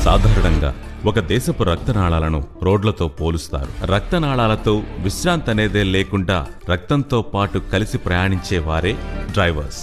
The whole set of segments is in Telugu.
సాధారణంగా ఒక దేశపు రక్తనాళాలను రోడ్లతో పోలుస్తారు రక్తనాళాలతో విశ్రాంతి అనేదే లేకుండా రక్తంతో పాటు కలిసి ప్రయాణించే వారే డ్రైవర్స్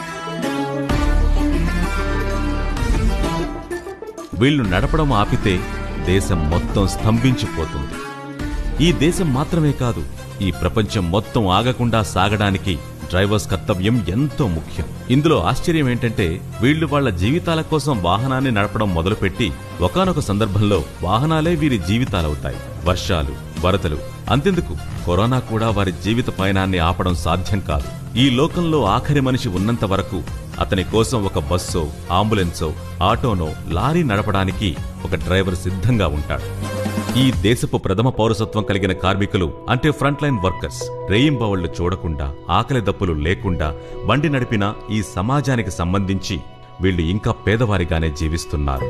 వీళ్ళు నడపడం ఆపితే దేశం మొత్తం స్తంభించిపోతుంది ఈ దేశం మాత్రమే కాదు ఈ ప్రపంచం మొత్తం ఆగకుండా సాగడానికి డ్రైవర్స్ కర్తవ్యం ఎంతో ముఖ్యం ఇందులో ఆశ్చర్యం ఏంటంటే వీళ్ళు వాళ్ళ జీవితాల కోసం వాహనాన్ని నడపడం మొదలుపెట్టి ఒకానొక సందర్భంలో వాహనాలే వీరి జీవితాలవుతాయి వర్షాలు వరదలు అంతెందుకు కరోనా కూడా వారి జీవిత పయనాన్ని ఆపడం సాధ్యం కాదు ఈ లోకంలో ఆఖరి మనిషి ఉన్నంత వరకు అతని కోసం ఒక బస్సో అంబులెన్సో ఆటోనో లారీ నడపడానికి ఒక డ్రైవర్ సిద్ధంగా ఉంటాడు ఈ దేశపు ప్రథమ పౌరసత్వం కలిగిన కార్మికులు అంటే ఫ్రంట్ లైన్ వర్కర్స్ రేయింబవళ్లు చూడకుండా ఆకలి దప్పులు లేకుండా బండి నడిపిన ఈ సమాజానికి సంబంధించి వీళ్ళు ఇంకా పేదవారిగానే జీవిస్తున్నారు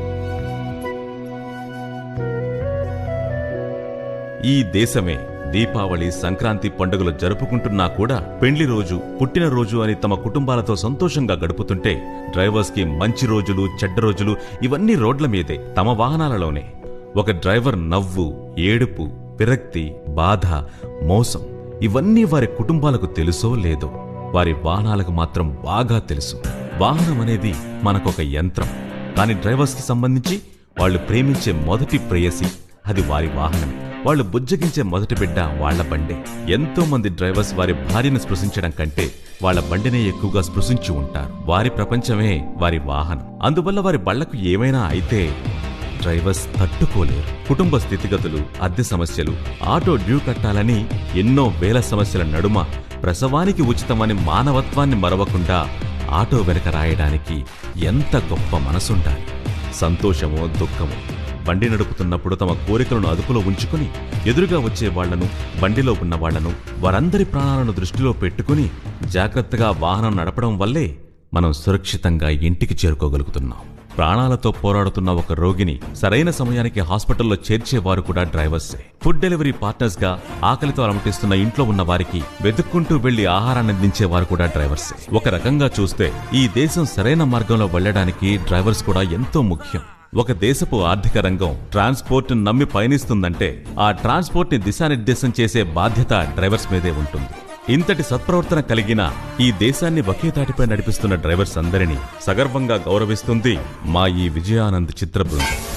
ఈ దేశమే దీపావళి సంక్రాంతి పండుగలు జరుపుకుంటున్నా కూడా పెండ్లి రోజు పుట్టినరోజు అని తమ కుటుంబాలతో సంతోషంగా గడుపుతుంటే డ్రైవర్స్ కి మంచి రోజులు చెడ్డ రోజులు ఇవన్నీ రోడ్ల మీదే తమ వాహనాలలోనే ఒక డ్రైవర్ నవ్వు ఏడుపు విరక్తి బాధ మోసం ఇవన్నీ వారి కుటుంబాలకు తెలుసో లేదో వారి వాహనాలకు మాత్రం బాగా తెలుసు వాహనం అనేది మనకొక యంత్రం కానీ డ్రైవర్స్ కి సంబంధించి వాళ్ళు ప్రేమించే మొదటి ప్రేయసి అది వారి వాహనమే వాళ్ళు బుజ్జగించే మొదటి బిడ్డ వాళ్ల బండే ఎంతో మంది డ్రైవర్స్ వారి భార్యను స్పృశించడం కంటే వాళ్ళ బండినే ఎక్కువగా స్పృశించి ఉంటారు వారి ప్రపంచమే వారి వాహనం అందువల్ల వారి బళ్లకు ఏమైనా అయితే డ్రైవర్స్ తట్టుకోలేరు కుటుంబ స్థితిగతులు అద్దె సమస్యలు ఆటో డ్యూ కట్టాలని ఎన్నో వేల సమస్యల నడుమ ప్రసవానికి ఉచితమని మానవత్వాన్ని మరవకుండా ఆటో వెనక రాయడానికి ఎంత గొప్ప మనసుండాలి సంతోషమో దుఃఖమో బండి నడుపుతున్నప్పుడు తమ కోరికలను అదుపులో ఉంచుకుని ఎదురుగా వచ్చే వాళ్లను బండిలో ఉన్న వాళ్లను వారందరి ప్రాణాలను దృష్టిలో పెట్టుకుని జాగ్రత్తగా వాహనం నడపడం వల్లే మనం సురక్షితంగా ఇంటికి చేరుకోగలుగుతున్నాం ప్రాణాలతో పోరాడుతున్న ఒక రోగిని సరైన సమయానికి హాస్పిటల్లో చేర్చేవారు కూడా డ్రైవర్సే ఫుడ్ డెలివరీ పార్ట్నర్స్ గా ఆకలితో అలమటిస్తున్న ఇంట్లో ఉన్న వారికి వెతుక్కుంటూ వెళ్లి ఆహారాన్ని అందించేవారు కూడా డ్రైవర్సే ఒక రకంగా చూస్తే ఈ దేశం సరైన మార్గంలో వెళ్లడానికి డ్రైవర్స్ కూడా ఎంతో ముఖ్యం ఒక దేశపు ఆర్థిక రంగం ట్రాన్స్పోర్ట్ నమ్మి పయనిస్తుందంటే ఆ ట్రాన్స్పోర్ట్ ని దిశానిర్దేశం చేసే బాధ్యత డ్రైవర్స్ మీదే ఉంటుంది ఇంతటి సత్ప్రవర్తన కలిగిన ఈ దేశాన్ని ఒకే తాటిపై నడిపిస్తున్న డ్రైవర్స్ అందరినీ సగర్వంగా గౌరవిస్తుంది మా ఈ విజయానంద్ చిత్ర బృందం